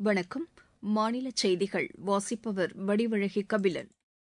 வணக்கம் மாநில செய்திகள் வாசிப்பவர் வடிவழகி கபிலன்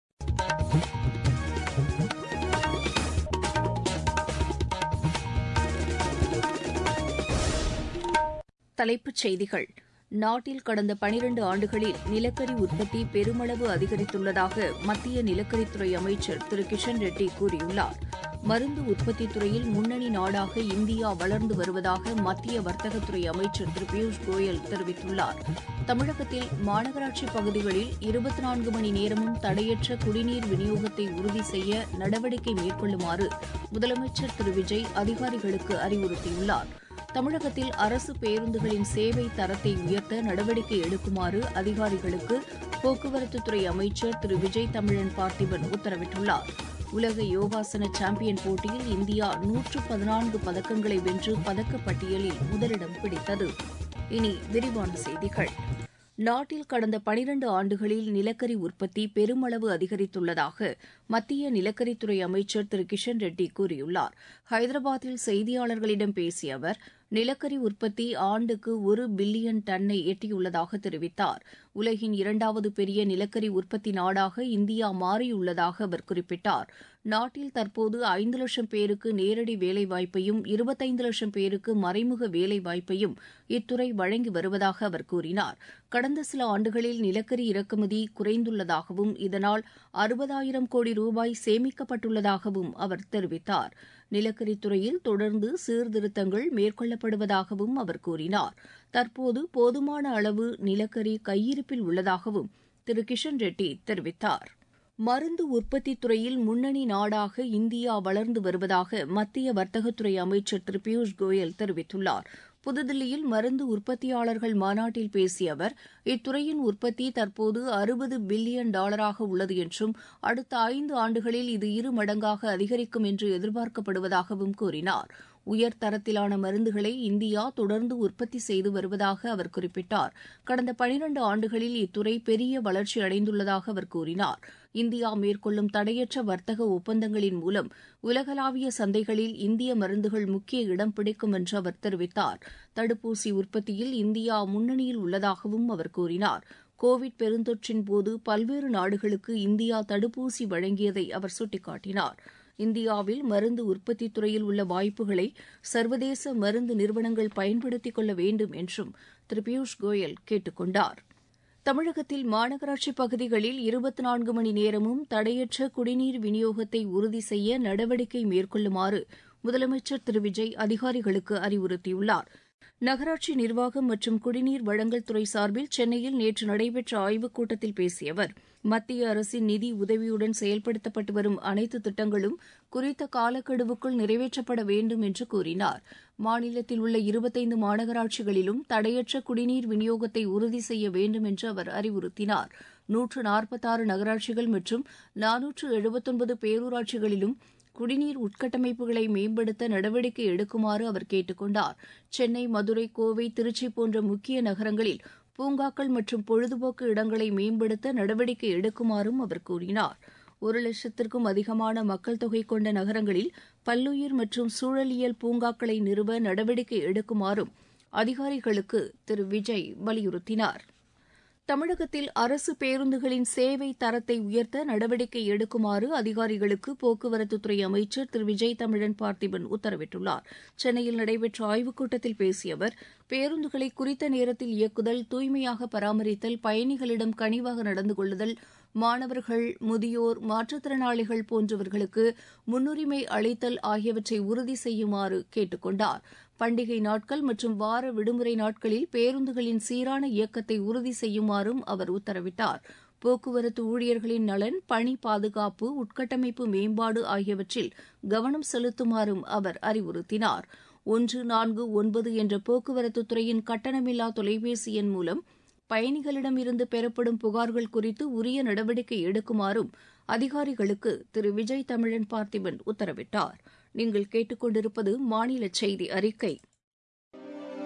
தலைப்புச் செய்திகள் நாட்டில் கடந்த பனிரண்டு ஆண்டுகளில் நிலக்கரி உற்பத்தி பெருமளவு அதிகரித்துள்ளதாக மத்திய நிலக்கரித்துறை அமைச்சர் திரு கிஷன் ரெட்டி கூறியுள்ளார் மருந்து உற்பத்தித் துறையில் முன்னணி நாடாக இந்தியா வளர்ந்து வருவதாக மத்திய வர்த்தகத்துறை அமைச்சர் திரு பியூஷ் கோயல் தெரிவித்துள்ளார் தமிழகத்தில் மாநகராட்சி பகுதிகளில் இருபத்தி நான்கு மணி நேரமும் தடையற்ற குடிநீர் விநியோகத்தை உறுதி செய்ய நடவடிக்கை மேற்கொள்ளுமாறு முதலமைச்சர் திரு விஜய் அதிகாரிகளுக்கு அறிவுறுத்தியுள்ளார் தமிழகத்தில் அரசு பேருந்துகளின் சேவை தரத்தை உயர்த்த நடவடிக்கை எடுக்குமாறு அதிகாரிகளுக்கு போக்குவரத்துத்துறை அமைச்சர் திரு விஜய் தமிழன் பார்த்திபன் உத்தரவிட்டுள்ளார் உலக யோகாசன சாம்பியன் போட்டியில் இந்தியா நூற்று பதினான்கு பதக்கங்களை வென்று பதக்கப்பட்டியலில் முதலிடம் பிடித்தது இனி விரிவான செய்திகள் நாட்டில் கடந்த பனிரண்டு ஆண்டுகளில் நிலக்கரி உற்பத்தி பெருமளவு அதிகரித்துள்ளதாக மத்திய நிலக்கரித்துறை அமைச்சர் திரு கிஷன் ரெட்டி கூறியுள்ளார் ஹைதராபாத்தில் செய்தியாளர்களிடம் பேசிய அவர் நிலக்கரி உற்பத்தி ஆண்டுக்கு ஒரு பில்லியன் டன்னை எட்டியுள்ளதாக தெரிவித்தார் உலகின் இரண்டாவது பெரிய நிலக்கரி உற்பத்தி நாடாக இந்தியா மாறியுள்ளதாக அவர் குறிப்பிட்டார் நாட்டில் தற்போது ஐந்து லட்சம் பேருக்கு நேரடி வேலைவாய்ப்பையும் இருபத்தைந்து லட்சம் பேருக்கு மறைமுக வேலைவாய்ப்பையும் இத்துறை வழங்கி வருவதாக அவர் கூறினார் கடந்த சில ஆண்டுகளில் நிலக்கரி இறக்குமதி குறைந்துள்ளதாகவும் இதனால் அறுபதாயிரம் கோடி ரூபாய் சேமிக்கப்பட்டுள்ளதாகவும் அவர் தெரிவித்தார் நிலக்கரித்துறையில் தொடர்ந்து சீர்திருத்தங்கள் மேற்கொள்ளப்படுவதாகவும் அவர் கூறினார் தற்போது போதுமான அளவு நிலக்கரி கையிருப்பில் உள்ளதாகவும் திரு கிஷன் ரெட்டி தெரிவித்தார் மருந்து உற்பத்தித் துறையில் முன்னணி நாடாக இந்தியா வளர்ந்து வருவதாக மத்திய வர்த்தகத்துறை அமைச்சர் திரு பியூஷ் கோயல் தெரிவித்துள்ளார் புதுதில்லியில் மருந்து உற்பத்தியாளர்கள் மாநாட்டில் பேசிய அவர் இத்துறையின் உற்பத்தி தற்போது அறுபது பில்லியன் டாலராக உள்ளது என்றும் அடுத்த ஐந்து ஆண்டுகளில் இது இரு மடங்காக அதிகரிக்கும் என்று எதிர்பார்க்கப்படுவதாகவும் கூறினார் உயர் தரத்திலான மருந்துகளை இந்தியா தொடர்ந்து உற்பத்தி செய்து வருவதாக அவர் குறிப்பிட்டார் கடந்த பனிரண்டு ஆண்டுகளில் இத்துறை பெரிய வளர்ச்சி அடைந்துள்ளதாக அவர் கூறினார் இந்தியா மேற்கொள்ளும் தடையற்ற வர்த்தக ஒப்பந்தங்களின் மூலம் உலகளாவிய சந்தைகளில் இந்திய மருந்துகள் முக்கிய இடம் பிடிக்கும் என்று அவர் தெரிவித்தார் தடுப்பூசி உற்பத்தியில் இந்தியா முன்னணியில் உள்ளதாகவும் அவர் கூறினார் கோவிட் பெருந்தொற்றின் போது பல்வேறு நாடுகளுக்கு இந்தியா தடுப்பூசி வழங்கியதை அவர் சுட்டிக்காட்டினார் இந்தியாவில் மருந்து உற்பத்தித் துறையில் உள்ள வாய்ப்புகளை சர்வதேச மருந்து நிறுவனங்கள் பயன்படுத்திக் கொள்ள வேண்டும் என்றும் திரு பியூஷ் கோயல் கேட்டுக் கொண்டார் தமிழகத்தில் மாநகராட்சி பகுதிகளில் இருபத்தி நான்கு மணி நேரமும் தடையற்ற குடிநீர் விநியோகத்தை உறுதி செய்ய நடவடிக்கை மேற்கொள்ளுமாறு முதலமைச்சர் திரு விஜய் அதிகாரிகளுக்கு அறிவுறுத்தியுள்ளார் நகராட்சி நிர்வாகம் மற்றும் குடிநீர் வழங்கல் துறை சார்பில் சென்னையில் நேற்று நடைபெற்ற ஆய்வுக் கூட்டத்தில் பேசிய அவர் மத்திய அரசின் நிதி உதவியுடன் செயல்படுத்தப்பட்டு வரும் அனைத்து திட்டங்களும் குறித்த காலக்கெடுவுக்குள் நிறைவேற்றப்பட வேண்டும் என்று கூறினார் மாநிலத்தில் உள்ள இருபத்தைந்து மாநகராட்சிகளிலும் தடையற்ற குடிநீர் விநியோகத்தை உறுதி செய்ய வேண்டும் என்று அவர் அறிவுறுத்தினார் நூற்று நாற்பத்தாறு நகராட்சிகள் மற்றும் நானூற்று எழுபத்தொன்பது பேரூராட்சிகளிலும் குடிநீர் உட்கட்டமைப்புகளை மேம்படுத்த நடவடிக்கை எடுக்குமாறு அவர் கேட்டுக் கொண்டார் சென்னை மதுரை கோவை திருச்சி போன்ற முக்கிய நகரங்களில் பூங்காக்கள் மற்றும் பொழுதுபோக்கு இடங்களை மேம்படுத்த நடவடிக்கை எடுக்குமாறும் அவர் கூறினார் ஒரு லட்சத்திற்கும் அதிகமான மக்கள் தொகை கொண்ட நகரங்களில் பல்லுயிர் மற்றும் சூழலியல் பூங்காக்களை நிறுவ நடவடிக்கை எடுக்குமாறும் அதிகாரிகளுக்கு திரு விஜய் வலியுறுத்தினார் தமிழகத்தில் அரசு பேருந்துகளின் சேவை தரத்தை உயர்த்த நடவடிக்கை எடுக்குமாறு அதிகாரிகளுக்கு போக்குவரத்துத்துறை அமைச்சர் திரு விஜய் தமிழன் பார்த்திபன் உத்தரவிட்டுள்ளார் சென்னையில் நடைபெற்ற ஆய்வுக் கூட்டத்தில் பேசிய அவர் பேருந்துகளை குறித்த நேரத்தில் இயக்குதல் தூய்மையாக பராமரித்தல் பயணிகளிடம் கனிவாக நடந்து கொள்ளுதல் மாணவர்கள் முதியோர் மாற்றுத்திறனாளிகள் போன்றவர்களுக்கு முன்னுரிமை அளித்தல் ஆகியவற்றை உறுதி செய்யுமாறு கேட்டுக் கொண்டார் பண்டிகை நாட்கள் மற்றும் வார விடுமுறை நாட்களில் பேருந்துகளின் சீரான இயக்கத்தை உறுதி செய்யுமாறும் அவர் உத்தரவிட்டார் போக்குவரத்து ஊழியர்களின் நலன் பணி பாதுகாப்பு உட்கட்டமைப்பு மேம்பாடு ஆகியவற்றில் கவனம் செலுத்துமாறும் அவர் அறிவுறுத்தினார் ஒன்று நான்கு ஒன்பது என்ற போக்குவரத்து துறையின் கட்டணமில்லா தொலைபேசி எண் மூலம் பயணிகளிடமிருந்து பெறப்படும் புகார்கள் குறித்து உரிய நடவடிக்கை எடுக்குமாறும் அதிகாரிகளுக்கு திரு விஜய் தமிழன் பார்த்திபன் உத்தரவிட்டார் நீங்கள் கேட்டுக்கொண்டிருப்பது மாநில செய்தி அறிக்கை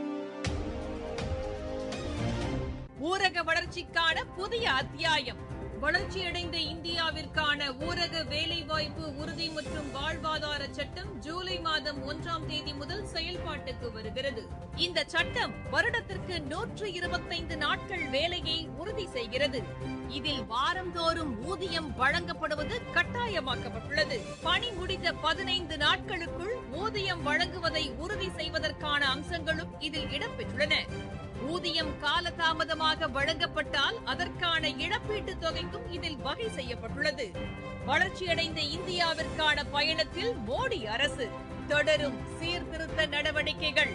ஊரக வளர்ச்சிக்கான புதிய அத்தியாயம் வளர்ச்சியடைந்த இந்தியாவிற்கான ஊரக வேலைவாய்ப்பு உறுதி மற்றும் வாழ்வாதார சட்டம் ஜூலை மாதம் ஒன்றாம் தேதி முதல் செயல்பாட்டுக்கு வருகிறது இந்த சட்டம் வருடத்திற்கு நூற்று இருபத்தைந்து நாட்கள் வேலையை உறுதி செய்கிறது இதில் வாரந்தோறும் ஊதியம் வழங்கப்படுவது கட்டாயமாக்கப்பட்டுள்ளது பணி முடிந்த பதினைந்து நாட்களுக்குள் ஊதியம் வழங்குவதை உறுதி செய்வதற்கான அம்சங்களும் இதில் இடம்பெற்றுள்ளன ஊதியம் காலதாமதமாக வழங்கப்பட்டால் அதற்கான இழப்பீட்டுத் தொகைக்கும் இதில் வகை செய்யப்பட்டுள்ளது வளர்ச்சியடைந்த இந்தியாவிற்கான பயணத்தில் மோடி அரசு தொடரும் சீர்திருத்த நடவடிக்கைகள்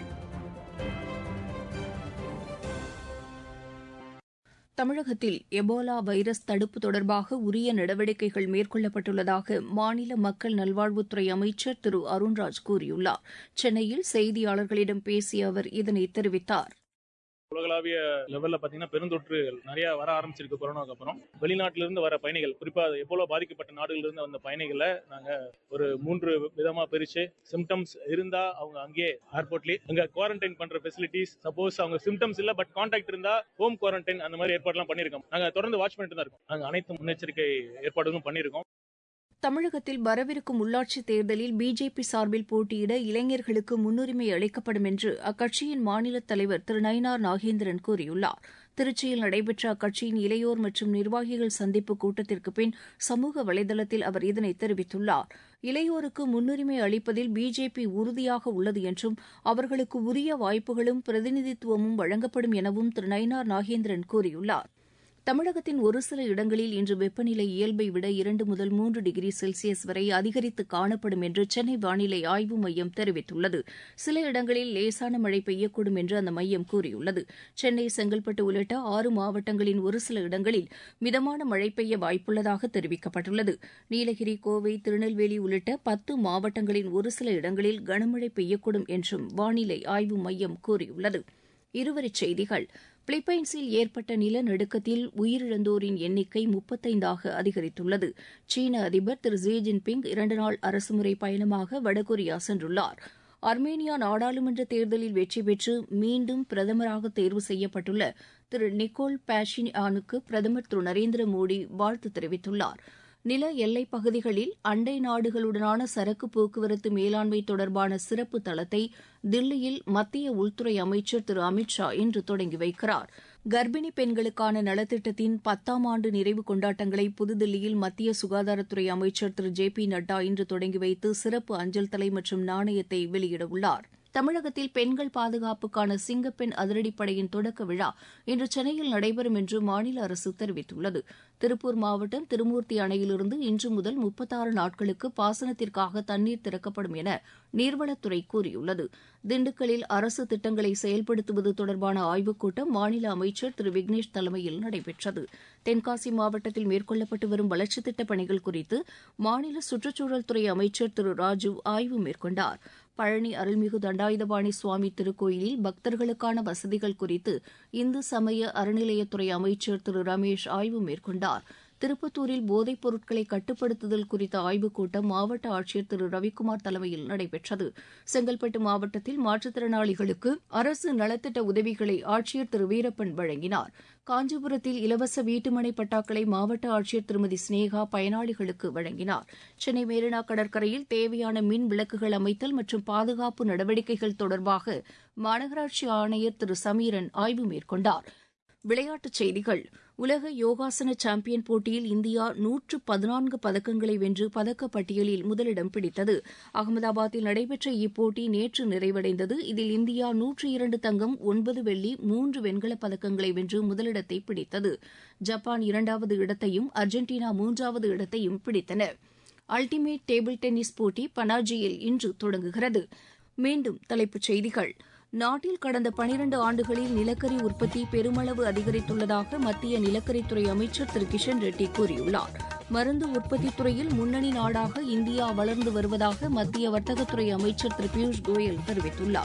தமிழகத்தில் எபோலா வைரஸ் தடுப்பு தொடர்பாக உரிய நடவடிக்கைகள் மேற்கொள்ளப்பட்டுள்ளதாக மாநில மக்கள் நல்வாழ்வுத்துறை அமைச்சர் திரு அருண்ராஜ் கூறியுள்ளார் சென்னையில் செய்தியாளர்களிடம் பேசிய அவர் இதனை தெரிவித்தார் உலகளாவிய லெவல்ல பாத்தீங்கன்னா பெருந்தொற்று நிறைய வர ஆரம்பிச்சிருக்கு கொரோனாக்கு அப்புறம் வெளிநாட்டில இருந்து வர பயணிகள் குறிப்பா எவ்வளவு பாதிக்கப்பட்ட நாடுகளில் இருந்து வந்த பயணிகளை நாங்க ஒரு மூன்று விதமா பிரிச்சு சிம்டம்ஸ் இருந்தா அவங்க அங்கேயே ஏர்போர்ட்லயே அங்க குவாரண்டைன் பண்ற ஃபெசிலிட்டிஸ் சப்போஸ் அவங்க சிம்டம்ஸ் இல்ல பட் கான்டாக்ட் இருந்தா ஹோம் குவாரண்டைன் அந்த மாதிரி ஏற்பாடுலாம் பண்ணிருக்கோம் நாங்க தொடர்ந்து வாட்ச் பண்ணிட்டு தான் இருக்கோம் நாங்க அனைத்து முன்னெச்சரிக்கை ஏற்பாடுகளும் பண்ணிருக்கோம் தமிழகத்தில் வரவிருக்கும் உள்ளாட்சித் தேர்தலில் பிஜேபி சார்பில் போட்டியிட இளைஞர்களுக்கு முன்னுரிமை அளிக்கப்படும் என்று அக்கட்சியின் மாநில தலைவர் திரு நயினார் நாகேந்திரன் கூறியுள்ளார் திருச்சியில் நடைபெற்ற அக்கட்சியின் இளையோர் மற்றும் நிர்வாகிகள் சந்திப்பு கூட்டத்திற்கு பின் சமூக வலைதளத்தில் அவர் இதனை தெரிவித்துள்ளார் இளையோருக்கு முன்னுரிமை அளிப்பதில் பிஜேபி உறுதியாக உள்ளது என்றும் அவர்களுக்கு உரிய வாய்ப்புகளும் பிரதிநிதித்துவமும் வழங்கப்படும் எனவும் திரு நயினார் நாகேந்திரன் கூறியுள்ளார் தமிழகத்தின் ஒரு சில இடங்களில் இன்று வெப்பநிலை இயல்பை விட இரண்டு முதல் மூன்று டிகிரி செல்சியஸ் வரை அதிகரித்து காணப்படும் என்று சென்னை வானிலை ஆய்வு மையம் தெரிவித்துள்ளது சில இடங்களில் லேசான மழை பெய்யக்கூடும் என்று அந்த மையம் கூறியுள்ளது சென்னை செங்கல்பட்டு உள்ளிட்ட ஆறு மாவட்டங்களின் ஒரு சில இடங்களில் மிதமான மழை பெய்ய வாய்ப்புள்ளதாக தெரிவிக்கப்பட்டுள்ளது நீலகிரி கோவை திருநெல்வேலி உள்ளிட்ட பத்து மாவட்டங்களின் ஒரு சில இடங்களில் கனமழை பெய்யக்கூடும் என்றும் வானிலை ஆய்வு மையம் கூறியுள்ளது இருவரிச் செய்திகள் பிலிப்பைன்ஸில் ஏற்பட்ட நிலநடுக்கத்தில் உயிரிழந்தோரின் எண்ணிக்கை முப்பத்தைந்தாக அதிகரித்துள்ளது சீன அதிபர் திரு ஜி ஜின்பிங் இரண்டு நாள் அரசுமுறை பயணமாக வடகொரியா சென்றுள்ளார் அர்மேனியா நாடாளுமன்ற தேர்தலில் வெற்றி பெற்று மீண்டும் பிரதமராக தேர்வு செய்யப்பட்டுள்ள திரு நிக்கோல் பேஷின்யானுக்கு பிரதமர் திரு நரேந்திர மோடி வாழ்த்து தெரிவித்துள்ளார் நில எல்லைப் பகுதிகளில் அண்டை நாடுகளுடனான சரக்கு போக்குவரத்து மேலாண்மை தொடர்பான சிறப்பு தளத்தை தில்லியில் மத்திய உள்துறை அமைச்சர் திரு அமித் ஷா இன்று தொடங்கி வைக்கிறார் கர்ப்பிணி பெண்களுக்கான நலத்திட்டத்தின் பத்தாம் ஆண்டு நிறைவு கொண்டாட்டங்களை புதுதில்லியில் மத்திய சுகாதாரத்துறை அமைச்சர் திரு ஜே பி நட்டா இன்று தொடங்கி வைத்து சிறப்பு அஞ்சல் தலை மற்றும் நாணயத்தை வெளியிடவுள்ளார் தமிழகத்தில் பெண்கள் பாதுகாப்புக்கான சிங்கப்பெண் அதிரடிப்படையின் தொடக்க விழா இன்று சென்னையில் நடைபெறும் என்று மாநில அரசு தெரிவித்துள்ளது திருப்பூர் மாவட்டம் திருமூர்த்தி அணையிலிருந்து இன்று முதல் முப்பத்தாறு நாட்களுக்கு பாசனத்திற்காக தண்ணீர் திறக்கப்படும் என நீர்வளத்துறை கூறியுள்ளது திண்டுக்கல்லில் அரசு திட்டங்களை செயல்படுத்துவது தொடர்பான ஆய்வுக் கூட்டம் மாநில அமைச்சர் திரு விக்னேஷ் தலைமையில் நடைபெற்றது தென்காசி மாவட்டத்தில் மேற்கொள்ளப்பட்டு வரும் வளர்ச்சித் திட்டப் பணிகள் குறித்து மாநில சுற்றுச்சூழல் துறை அமைச்சர் திரு ராஜு ஆய்வு மேற்கொண்டார் பழனி அருள்மிகு தண்டாயுதபாணி சுவாமி திருக்கோயிலில் பக்தர்களுக்கான வசதிகள் குறித்து இந்து சமய அறநிலையத்துறை அமைச்சர் திரு ரமேஷ் ஆய்வு மேற்கொண்டார் திருப்பத்தூரில் போதைப் பொருட்களை கட்டுப்படுத்துதல் குறித்த ஆய்வுக் கூட்டம் மாவட்ட ஆட்சியர் திரு ரவிக்குமார் தலைமையில் நடைபெற்றது செங்கல்பட்டு மாவட்டத்தில் மாற்றுத்திறனாளிகளுக்கு அரசு நலத்திட்ட உதவிகளை ஆட்சியர் திரு வீரப்பன் வழங்கினார் காஞ்சிபுரத்தில் இலவச வீட்டுமனை பட்டாக்களை மாவட்ட ஆட்சியர் திருமதி சினேகா பயனாளிகளுக்கு வழங்கினார் சென்னை மெரினா கடற்கரையில் தேவையான மின் விளக்குகள் அமைத்தல் மற்றும் பாதுகாப்பு நடவடிக்கைகள் தொடர்பாக மாநகராட்சி ஆணையர் திரு சமீரன் ஆய்வு மேற்கொண்டார் விளையாட்டுச் செய்திகள் உலக யோகாசன சாம்பியன் போட்டியில் இந்தியா நூற்று பதினான்கு பதக்கங்களை வென்று பதக்கப்பட்டியலில் முதலிடம் பிடித்தது அகமதாபாத்தில் நடைபெற்ற இப்போட்டி நேற்று நிறைவடைந்தது இதில் இந்தியா நூற்று இரண்டு தங்கம் ஒன்பது வெள்ளி மூன்று வெண்கலப் பதக்கங்களை வென்று முதலிடத்தை பிடித்தது ஜப்பான் இரண்டாவது இடத்தையும் அர்ஜென்டினா மூன்றாவது இடத்தையும் பிடித்தன அல்டிமேட் டேபிள் டென்னிஸ் போட்டி பனாஜியில் இன்று தொடங்குகிறது மீண்டும் தலைப்புச் செய்திகள் நாட்டில் கடந்த பனிரண்டு ஆண்டுகளில் நிலக்கரி உற்பத்தி பெருமளவு அதிகரித்துள்ளதாக மத்திய நிலக்கரித்துறை அமைச்சர் திரு கிஷன் ரெட்டி கூறியுள்ளார் மருந்து உற்பத்தித் துறையில் முன்னணி நாடாக இந்தியா வளர்ந்து வருவதாக மத்திய வர்த்தகத்துறை அமைச்சர் திரு பியூஷ் கோயல் தெரிவித்துள்ளார்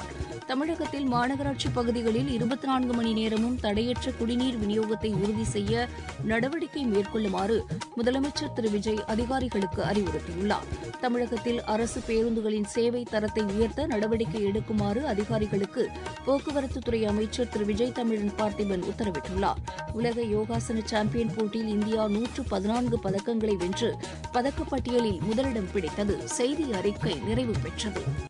தமிழகத்தில் மாநகராட்சி பகுதிகளில் இருபத்தி நான்கு மணி நேரமும் தடையற்ற குடிநீர் விநியோகத்தை உறுதி செய்ய நடவடிக்கை மேற்கொள்ளுமாறு முதலமைச்சர் திரு விஜய் அதிகாரிகளுக்கு அறிவுறுத்தியுள்ளார் தமிழகத்தில் அரசு பேருந்துகளின் சேவை தரத்தை உயர்த்த நடவடிக்கை எடுக்குமாறு அதிகாரிகளுக்கு போக்குவரத்துத்துறை அமைச்சர் திரு விஜய் தமிழன் பார்த்திபன் உத்தரவிட்டுள்ளார் உலக யோகாசன சாம்பியன் போட்டியில் இந்தியா நூற்று பதினான்கு பதக்கங்களை வென்று பதக்கப்பட்டியலில் முதலிடம் பிடித்தது செய்தி அறிக்கை நிறைவு பெற்றது